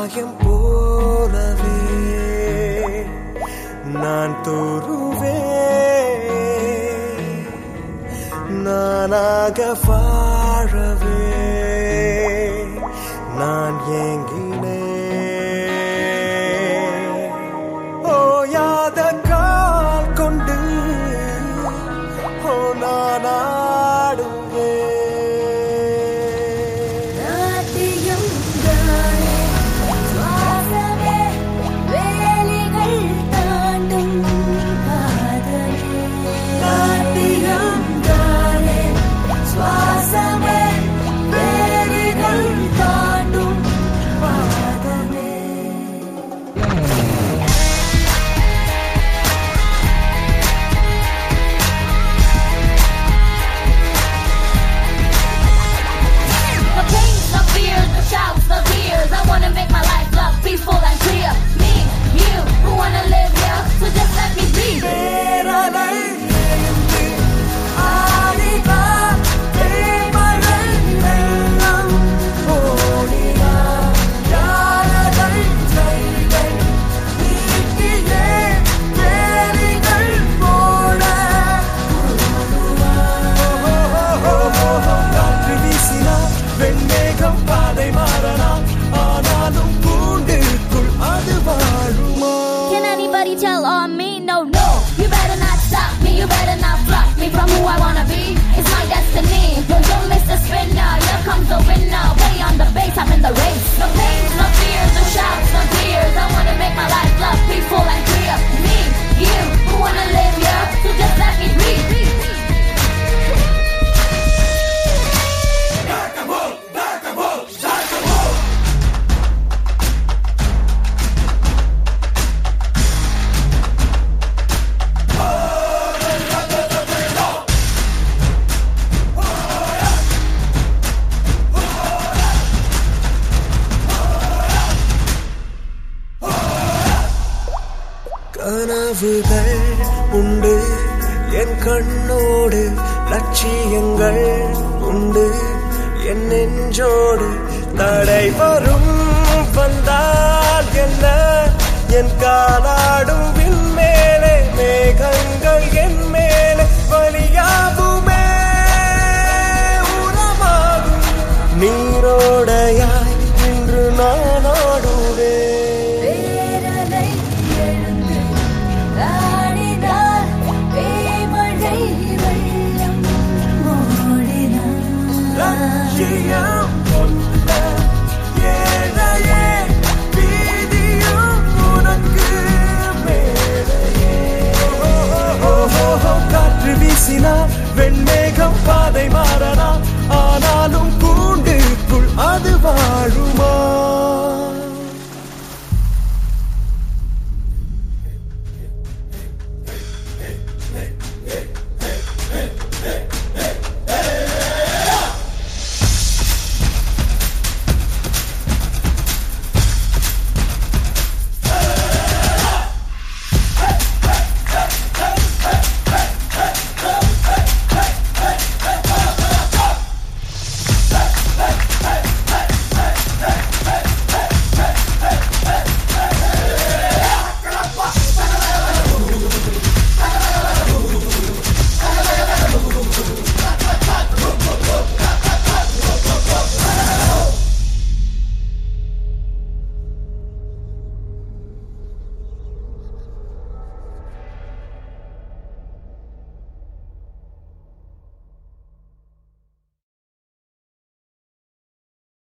மாயம் போலவே நான் தோறுவே நானாக வாழவே நான் ஏங்கினேன் ஓயாத கால் கொண்டு ஓ நான் ஆடுவேன் நாட்டியம் தானே சுவாசமே வேலிகள் தாண்டும் காதலே நாட்டியம் தானே சுவாசமே வேலிகள் தாண்டும் பாதமே No pains, no fears, no shouts, no tears. I wanna make my life look peaceful and clear. Me, you, who wanna live here, so just let me be. பேரலை எழுந்து ஆடிவா தேமழை வெள்ளம் ஓடிவா யாரதை செய்தை நீட்டியே வேலிகள் போல காற்று வீசினால் வெண்மேகம் பாதை மாறலாம் ஆனாலும் கூண்டுக்குள் அது வாழுமா Can anybody tell on me? No, no. You better not stop me. You better not block me from who I wanna be. It's my destiny. Yo, don't miss the spin now. Here comes the winner. Way on the base, I'm in the race. No pains, no fears, no shouts, no tears. I wanna make my life love peaceful and clear. Me, you, who wanna live here, so just let me breathe. கனவுகள் உண்டு என் கண்ணோடு லட்சியங்கள் உண்டு என் நெஞ்சோடு தடை வரும் வந்தால் என்ன என் காலாடும்